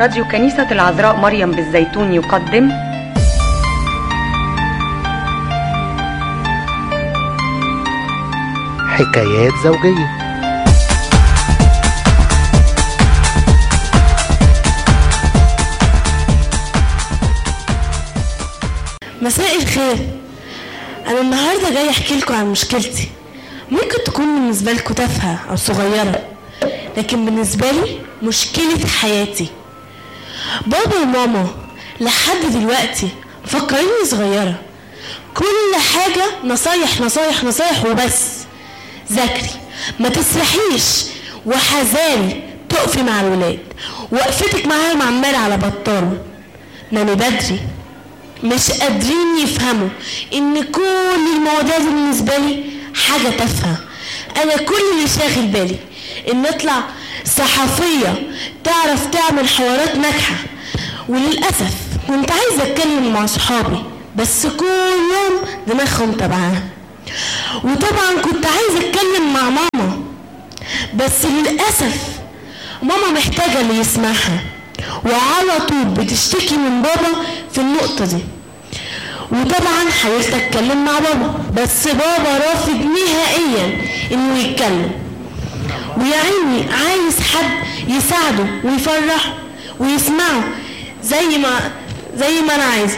راديو كنيسة العذراء مريم بالزيتون يقدم حكايات زوجية مساء الخير انا النهارده جاي احكي لكم عن مشكلتي ممكن تكون بالنسبه لكم تافهه او صغيره لكن بالنسبه لي مشكله حياتي بابا وماما لحد دلوقتي مفكريني صغيره كل حاجه نصايح نصايح نصايح وبس ذاكري ما تسرحيش وحذاري تقفي مع الولاد وقفتك معاهم عمال على بطال نامي بدري مش قادرين يفهموا ان كل المواضيع دي بالنسبه لي حاجه تافهه انا كل اللي شاغل بالي ان اطلع صحفيه تعرف تعمل حوارات ناجحه وللاسف كنت عايزه اتكلم مع صحابي بس كلهم دماغهم تبعها وطبعا كنت عايزه اتكلم مع ماما بس للاسف ماما محتاجه اللي يسمعها وعلى طول بتشتكي من بابا في النقطة دي وطبعا حاولت اتكلم مع بابا بس بابا رافض نهائيا انه يتكلم ويا عيني عايز حد يساعده ويفرحه ويسمعه زي ما زي ما انا عايزه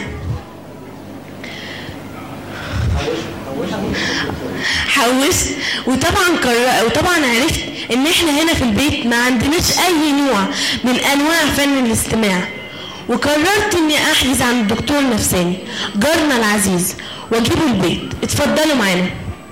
حوشت وطبعا قرر وطبعا عرفت ان احنا هنا في البيت ما عندناش اي نوع من انواع فن الاستماع وقررت اني احجز عند الدكتور نفساني جارنا العزيز واجيبه البيت اتفضلوا معانا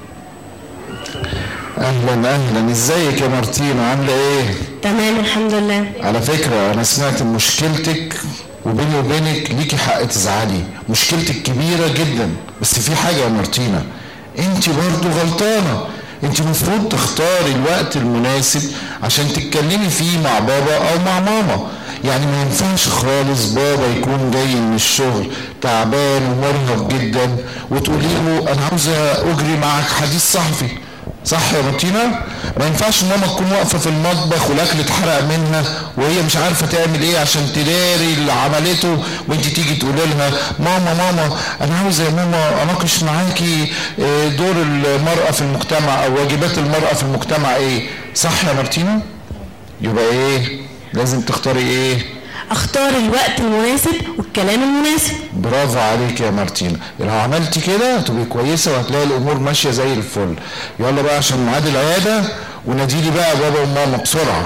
اهلا اهلا ازيك يا مارتينا عامله ايه تمام الحمد لله على فكره انا سمعت مشكلتك وبيني وبينك ليكي حق تزعلي مشكلتك كبيره جدا بس في حاجه يا مارتينا انت برضو غلطانه انت المفروض تختاري الوقت المناسب عشان تتكلمي فيه مع بابا او مع ماما يعني ما ينفعش خالص بابا يكون جاي من الشغل تعبان ومرهق جدا وتقولي له انا عاوزه اجري معك حديث صحفي صح يا مارتينا ما ينفعش ماما تكون واقفه في المطبخ والاكل اتحرق منها وهي مش عارفه تعمل ايه عشان تداري اللي عملته وانت تيجي تقولي لها ماما ماما انا عاوزه يا ماما اناقش معاكي اه، دور المراه في المجتمع او واجبات المراه في المجتمع ايه صح يا مارتينا يبقى ايه لازم تختاري ايه اختار الوقت المناسب والكلام المناسب برافو عليك يا مارتينا لو عملتي كده هتبقي كويسه وهتلاقي الامور ماشيه زي الفل يلا بقى عشان ميعاد العياده وناديلي بقى بابا وماما بسرعه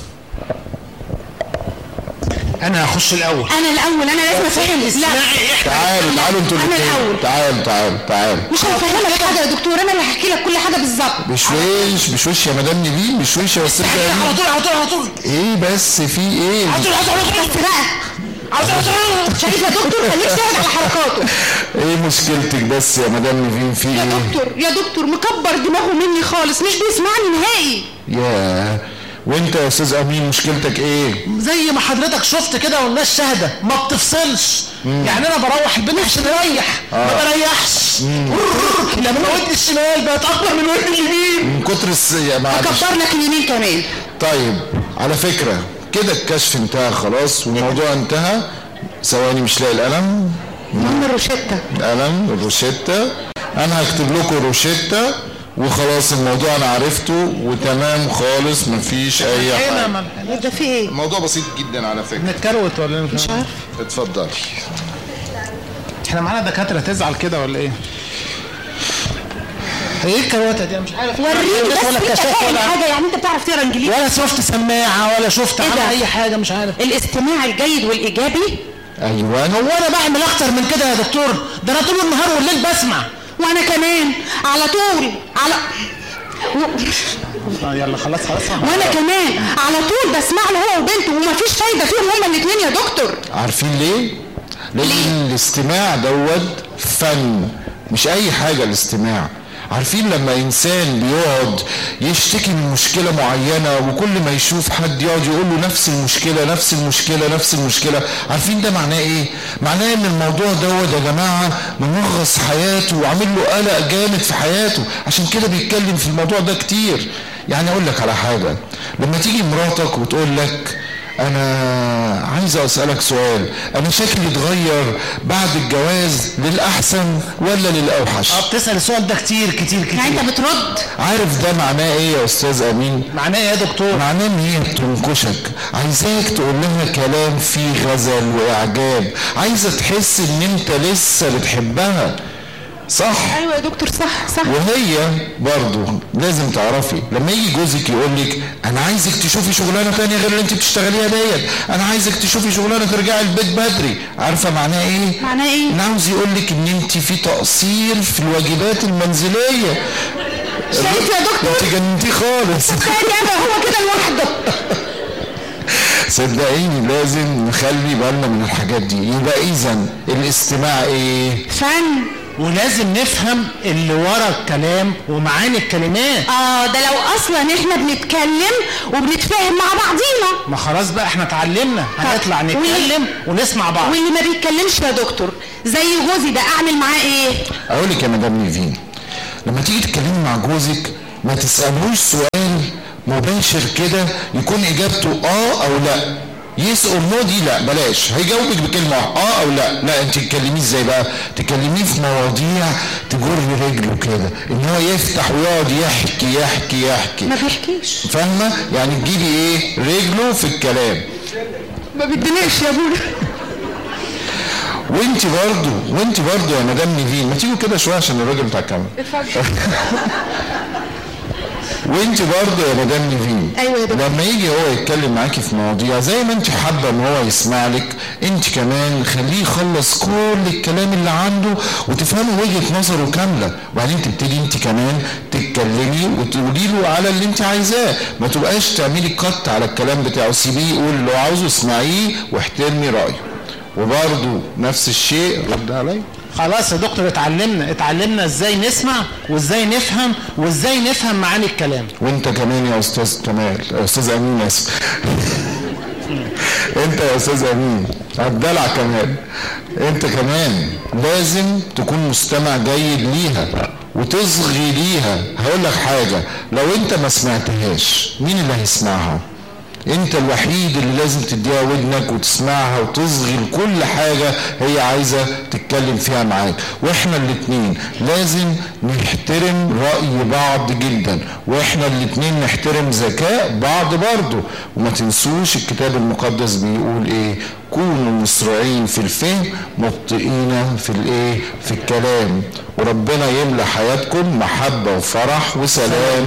أنا هخش الأول انا الاول انا لازم افهم لا تعالوا تعالوا انتوا انا الاثنين الاول تعالوا تعالوا تعالوا مش هفهمك حاجه يا دكتور انا اللي هحكي لك كل حاجه بالظبط بشويش بشويش يا مدام نبيل بشويش يا استاذ على طول على طول على طول ايه بس في ايه على طول على طول على بس بقى طول شريف يا دكتور خليك شاهد على حركاته ايه مشكلتك بس يا مدام نبيل في يا ايه دكتور يا دكتور مكبر دماغه مني خالص مش بيسمعني نهائي يا وانت يا استاذ امين مشكلتك ايه زي ما حضرتك شفت كده والناس شاهده ما بتفصلش يعني انا بروح البيت عشان اريح ما بريحش لما ودني الشمال بقت اكبر من ودني اليمين من كتر الس... يا معلش مكبر لك اليمين كمان طيب على فكرة كده الكشف انتهى خلاص والموضوع انتهى ثواني مش لاقي القلم المهم الروشته القلم الروشتة انا هكتب لكم روشتة وخلاص الموضوع انا عرفته وتمام خالص مفيش اي هنا حاجة ما ده في ايه الموضوع بسيط جدا على فكرة نتكروت ولا مش عارف اتفضلي احنا معانا دكاتره تزعل كده ولا ايه؟ هي ايه الكروته دي انا مش عارف وريني بس ولا انت كشاف فاهم ولا حاجه يعني انت بتعرف تقرا انجليزي ولا شفت سماعه ولا شفت ايه عمل ده؟ اي حاجه مش عارف الاستماع الجيد والايجابي ايوه هو انا بعمل اكتر من كده يا دكتور ده انا طول النهار والليل بسمع وانا كمان على طول على آه يلا خلاص خلاص وانا كمان على طول بسمع له هو وبنته ومفيش فايده فيهم هما الاثنين يا دكتور عارفين ليه؟ لأن الاستماع دوت فن مش أي حاجة الاستماع عارفين لما إنسان بيقعد يشتكي من مشكلة معينة وكل ما يشوف حد يقعد يقول له نفس المشكلة نفس المشكلة نفس المشكلة عارفين ده معناه إيه؟ معناه إن الموضوع دوت يا جماعة منغص حياته وعامل له قلق جامد في حياته عشان كده بيتكلم في الموضوع ده كتير يعني أقول لك على حاجة لما تيجي مراتك وتقول لك انا عايز اسالك سؤال انا شكلي اتغير بعد الجواز للاحسن ولا للاوحش اه بتسال السؤال ده كتير كتير كتير يعني انت بترد عارف ده معناه ايه يا استاذ امين معناه ايه يا دكتور معناه ان هي بتنكشك عايزاك تقول لها كلام فيه غزل واعجاب عايزه تحس ان انت لسه بتحبها صح ايوه يا دكتور صح صح وهي برضو لازم تعرفي لما يجي جوزك يقول لك انا عايزك تشوفي شغلانه تانية غير اللي انت بتشتغليها ديت انا عايزك تشوفي شغلانه ترجعي البيت بدري عارفه معناه ايه معناه ايه؟ انا عاوز يقول لك ان انت في تقصير في الواجبات المنزليه شايف يا دكتور؟ انت جننتيه خالص تاني انا هو كده لوحده صدقيني لازم نخلي بالنا من الحاجات دي يبقى اذا الاستماع ايه فن ولازم نفهم اللي ورا الكلام ومعاني الكلمات اه ده لو اصلا احنا بنتكلم وبنتفاهم مع بعضينا ما خلاص بقى احنا اتعلمنا هنطلع واللي- نتكلم ونسمع بعض واللي ما بيتكلمش يا دكتور زي جوزي ده اعمل معاه ايه اقول لك يا مدام نيفين لما تيجي تتكلمي مع جوزك ما تسالوش سؤال مباشر كده يكون اجابته اه او لا يس اور نو دي لا بلاش هيجاوبك بكلمه واحدة، اه او لا لا انت تكلميه ازاي بقى تكلميه في مواضيع تجر رجله كده ان هو يفتح ويقعد يحكي يحكي يحكي ما بيحكيش فاهمه يعني تجيبي ايه رجله في الكلام ما بيديناش يا ابونا وانت برضو وانت برضو يا مدام نيفين ما تيجوا كده شويه عشان الراجل بتاع الكاميرا وانت برضه يا مدام نيفين أيوة يا دكتور. لما يجي هو يتكلم معاكي في مواضيع زي ما انت حابه ان هو يسمع لك انت كمان خليه يخلص كل الكلام اللي عنده وتفهمي وجهه نظره كامله وبعدين تبتدي انت كمان تتكلمي وتقولي له على اللي انت عايزاه ما تبقاش تعملي كت على الكلام بتاعه سيبيه يقول اللي هو عاوزه اسمعيه واحترمي رايه وبرضه نفس الشيء رد عليا خلاص يا دكتور اتعلمنا اتعلمنا ازاي نسمع وازاي نفهم وازاي نفهم معاني الكلام وانت كمان يا استاذ كمال يا استاذ امين اسف انت يا استاذ امين الدلع كمان انت كمان لازم تكون مستمع جيد ليها وتصغي ليها هقول لك حاجه لو انت ما سمعتهاش مين اللي هيسمعها انت الوحيد اللي لازم تديها ودنك وتسمعها وتصغي لكل حاجة هي عايزة تتكلم فيها معاك واحنا الاتنين لازم نحترم رأي بعض جدا واحنا الاتنين نحترم ذكاء بعض برضه وما تنسوش الكتاب المقدس بيقول ايه كونوا مسرعين في الفهم مبطئين في الايه في الكلام وربنا يملى حياتكم محبة وفرح وسلام